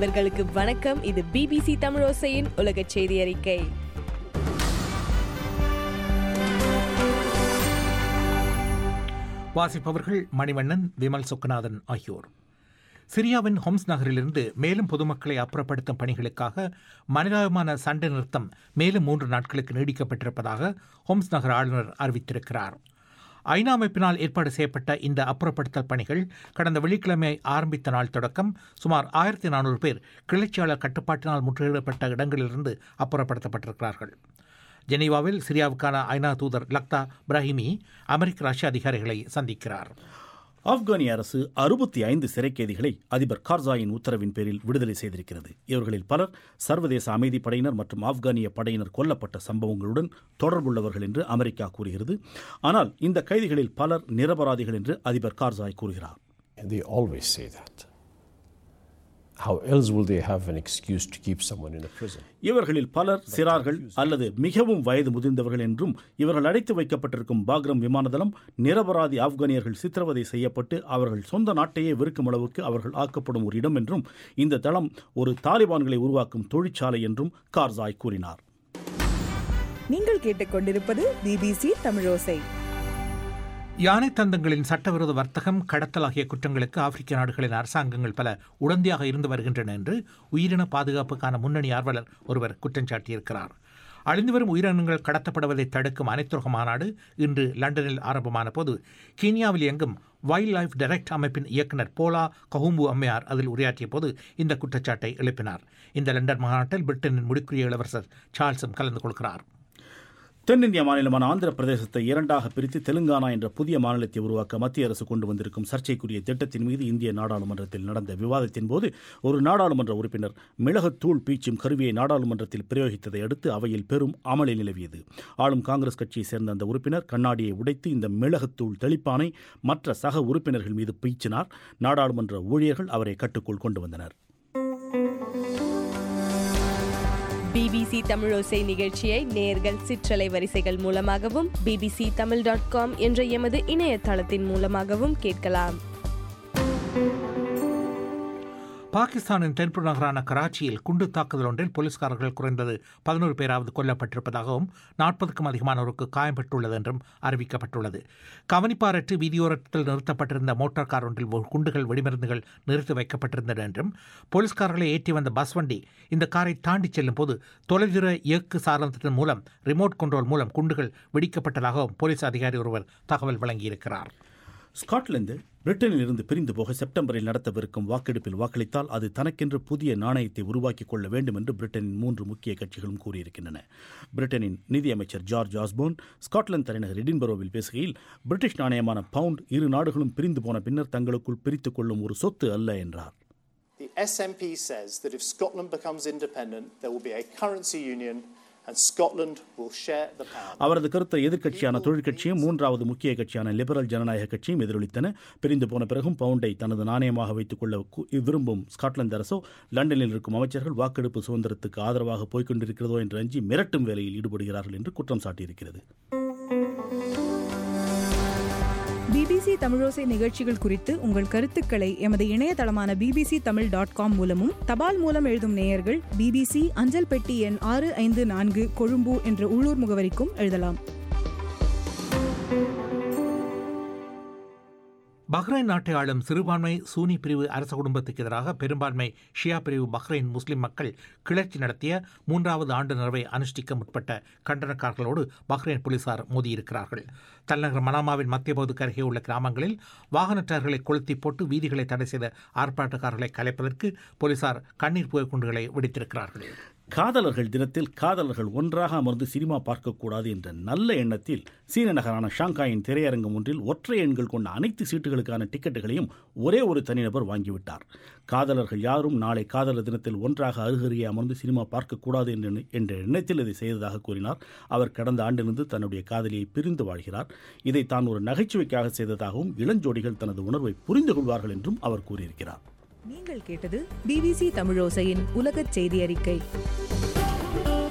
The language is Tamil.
நண்பர்களுக்கு வணக்கம் இது பிபிசி தமிழோசையின் உலக செய்தி அறிக்கை வாசிப்பவர்கள் மணிவண்ணன் விமல் சொக்கநாதன் ஆகியோர் சிரியாவின் ஹொம்ஸ் நகரிலிருந்து மேலும் பொதுமக்களை அப்புறப்படுத்தும் பணிகளுக்காக மனிதாபிமான சண்டை நிறுத்தம் மேலும் மூன்று நாட்களுக்கு நீடிக்கப்பட்டிருப்பதாக ஹொம்ஸ் நகர ஆளுநர் அறிவித்திருக்கிறார் ஐநா அமைப்பினால் ஏற்பாடு செய்யப்பட்ட இந்த அப்புறப்படுத்தல் பணிகள் கடந்த வெள்ளிக்கிழமை ஆரம்பித்த நாள் தொடக்கம் சுமார் ஆயிரத்தி நானூறு பேர் கிளர்ச்சியாளர் கட்டுப்பாட்டினால் முற்றுகையிடப்பட்ட இடங்களிலிருந்து அப்புறப்படுத்தப்பட்டிருக்கிறார்கள் ஜெனீவாவில் சிரியாவுக்கான ஐநா தூதர் லக்தா பிரஹிமி அமெரிக்க ரஷ்ய அதிகாரிகளை சந்திக்கிறார் ஆப்கானிய அரசு அறுபத்தி ஐந்து சிறை கைதிகளை அதிபர் கார்சாயின் உத்தரவின் பேரில் விடுதலை செய்திருக்கிறது இவர்களில் பலர் சர்வதேச அமைதி படையினர் மற்றும் ஆப்கானிய படையினர் கொல்லப்பட்ட சம்பவங்களுடன் தொடர்புள்ளவர்கள் என்று அமெரிக்கா கூறுகிறது ஆனால் இந்த கைதிகளில் பலர் நிரபராதிகள் என்று அதிபர் கார்சாய் கூறுகிறார் They always say that. How else will they have an excuse to keep someone in a prison? இவர்களில் பலர் சிறார்கள் அல்லது மிகவும் வயது முதிர்ந்தவர்கள் என்றும் இவர்கள் அடைத்து வைக்கப்பட்டிருக்கும் பாக்ரம் விமானதளம் நிரபராதி ஆப்கானியர்கள் சித்திரவதை செய்யப்பட்டு அவர்கள் சொந்த நாட்டையே வெறுக்கும் அளவுக்கு அவர்கள் ஆக்கப்படும் ஒரு இடம் என்றும் இந்த தளம் ஒரு தாலிபான்களை உருவாக்கும் தொழிற்சாலை என்றும் கார்சாய் கூறினார் நீங்கள் கேட்டுக்கொண்டிருப்பது பிபிசி தமிழோசை யானை தந்தங்களின் சட்டவிரோத வர்த்தகம் கடத்தல் ஆகிய குற்றங்களுக்கு ஆப்பிரிக்க நாடுகளின் அரசாங்கங்கள் பல உடந்தையாக இருந்து வருகின்றன என்று உயிரின பாதுகாப்புக்கான முன்னணி ஆர்வலர் ஒருவர் குற்றம் சாட்டியிருக்கிறார் அழிந்து வரும் உயிரினங்கள் கடத்தப்படுவதை தடுக்கும் அனைத்துலக மாநாடு இன்று லண்டனில் ஆரம்பமான போது கீனியாவில் இயங்கும் வைல்ட் லைஃப் டைரக்ட் அமைப்பின் இயக்குனர் போலா கஹூம்பு அம்மையார் அதில் உரையாற்றிய போது இந்த குற்றச்சாட்டை எழுப்பினார் இந்த லண்டன் மாநாட்டில் பிரிட்டனின் முடிக்குரிய இளவரசர் சார்ல்ஸும் கலந்து கொள்கிறார் தென்னிந்திய மாநிலமான ஆந்திர பிரதேசத்தை இரண்டாக பிரித்து தெலுங்கானா என்ற புதிய மாநிலத்தை உருவாக்க மத்திய அரசு கொண்டு வந்திருக்கும் சர்ச்சைக்குரிய திட்டத்தின் மீது இந்திய நாடாளுமன்றத்தில் நடந்த விவாதத்தின் போது ஒரு நாடாளுமன்ற உறுப்பினர் மிளகுத்தூள் பீச்சும் கருவியை நாடாளுமன்றத்தில் பிரயோகித்ததை அடுத்து அவையில் பெரும் அமளி நிலவியது ஆளும் காங்கிரஸ் கட்சியை சேர்ந்த அந்த உறுப்பினர் கண்ணாடியை உடைத்து இந்த மிளகுத்தூள் தெளிப்பானை மற்ற சக உறுப்பினர்கள் மீது பீச்சினார் நாடாளுமன்ற ஊழியர்கள் அவரை கட்டுக்குள் கொண்டு வந்தனர் பிபிசி தமிழோசை நிகழ்ச்சியை நேர்கள் சிற்றலை வரிசைகள் மூலமாகவும் பிபிசி தமிழ் டாட் காம் என்ற எமது இணையதளத்தின் மூலமாகவும் கேட்கலாம் பாகிஸ்தானின் தென்புற நகரான கராச்சியில் குண்டு தாக்குதல் ஒன்றில் போலீஸ்காரர்கள் குறைந்தது பதினோரு பேராவது கொல்லப்பட்டிருப்பதாகவும் நாற்பதுக்கும் அதிகமானோருக்கு காயம்பட்டுள்ளது என்றும் அறிவிக்கப்பட்டுள்ளது கவனிப்பாரற்று வீதியோரத்தில் நிறுத்தப்பட்டிருந்த மோட்டார் கார் ஒன்றில் குண்டுகள் வெடிமருந்துகள் நிறுத்தி வைக்கப்பட்டிருந்தன என்றும் போலீஸ்காரர்களை ஏற்றி வந்த பஸ் வண்டி இந்த காரை தாண்டி செல்லும் போது தொலைதூர இயக்கு சாதனத்தின் மூலம் ரிமோட் கண்ட்ரோல் மூலம் குண்டுகள் வெடிக்கப்பட்டதாகவும் போலீஸ் அதிகாரி ஒருவர் தகவல் வழங்கியிருக்கிறார் ஸ்காட்லாந்து பிரிட்டனில் இருந்து பிரிந்து போக செப்டம்பரில் நடத்தவிருக்கும் வாக்கெடுப்பில் வாக்களித்தால் அது தனக்கென்று புதிய நாணயத்தை உருவாக்கிக் கொள்ள வேண்டும் என்று பிரிட்டனின் மூன்று முக்கிய கட்சிகளும் கூறியிருக்கின்றன பிரிட்டனின் நிதியமைச்சர் ஜார்ஜ் ஆஸ்போன் ஸ்காட்லாந்து தலைநகர் எடின்பரோவில் பேசுகையில் பிரிட்டிஷ் நாணயமான பவுண்ட் இரு நாடுகளும் பிரிந்து போன பின்னர் தங்களுக்குள் பிரித்துக் கொள்ளும் ஒரு சொத்து அல்ல என்றார் The SNP says that if Scotland becomes independent, there will be a currency union and Scotland will share the power. அவரது கருத்தை எதிர்க்கட்சியான தொழிற்கட்சியும் மூன்றாவது முக்கிய கட்சியான லிபரல் ஜனநாயக கட்சியும் எதிரொலித்தன பிரிந்து போன பிறகும் பவுண்டை தனது நாணயமாக வைத்துக் கொள்ள கு- விரும்பும் ஸ்காட்லாந்து அரசோ லண்டனில் இருக்கும் அமைச்சர்கள் வாக்கெடுப்பு சுதந்திரத்துக்கு ஆதரவாக போய்க்கொண்டிருக்கிறதோ என்று அஞ்சி மிரட்டும் வேலையில் ஈடுபடுகிறார்கள் என்று குற்றம் சாட்டியிருக்கிறது பிபிசி தமிழோசை நிகழ்ச்சிகள் குறித்து உங்கள் கருத்துக்களை எமது இணையதளமான பிபிசி தமிழ் டாட் காம் மூலமும் தபால் மூலம் எழுதும் நேயர்கள் பிபிசி அஞ்சல் பெட்டி எண் ஆறு ஐந்து நான்கு கொழும்பு என்ற உள்ளூர் முகவரிக்கும் எழுதலாம் பஹ்ரைன் நாட்டை ஆளும் சிறுபான்மை சூனி பிரிவு அரச குடும்பத்துக்கு எதிராக பெரும்பான்மை ஷியா பிரிவு பஹ்ரைன் முஸ்லிம் மக்கள் கிளர்ச்சி நடத்திய மூன்றாவது ஆண்டு நிறைவை அனுஷ்டிக்க முற்பட்ட கண்டனக்காரர்களோடு பஹ்ரைன் போலீசார் மோதியிருக்கிறார்கள் தலைநகர் மனாமாவின் மத்திய பகுதிக்கு அருகே உள்ள கிராமங்களில் வாகன டயர்களை கொளுத்தி போட்டு வீதிகளை தடை செய்த ஆர்ப்பாட்டக்காரர்களை கலைப்பதற்கு போலீசார் கண்ணீர் புகைக்குண்டுகளை வெடித்திருக்கிறார்கள் காதலர்கள் தினத்தில் காதலர்கள் ஒன்றாக அமர்ந்து சினிமா பார்க்கக்கூடாது என்ற நல்ல எண்ணத்தில் சீன நகரான ஷாங்காயின் திரையரங்கம் ஒன்றில் ஒற்றை எண்கள் கொண்ட அனைத்து சீட்டுகளுக்கான டிக்கெட்டுகளையும் ஒரே ஒரு தனிநபர் வாங்கிவிட்டார் காதலர்கள் யாரும் நாளை காதலர் தினத்தில் ஒன்றாக அருகருகே அமர்ந்து சினிமா பார்க்கக்கூடாது என்ற எண்ண- என்ற எண்ணத்தில் இதை செய்ததாக கூறினார் அவர் கடந்த ஆண்டிலிருந்து தன்னுடைய காதலியை பிரிந்து வாழ்கிறார் இதை தான் ஒரு நகைச்சுவைக்காக செய்ததாகவும் இளஞ்சோடிகள் தனது உணர்வை புரிந்து கொள்வார்கள் என்றும் அவர் கூறியிருக்கிறார் நீங்கள் கேட்டது பிபிசி தமிழோசையின் உலகச் செய்தி அறிக்கை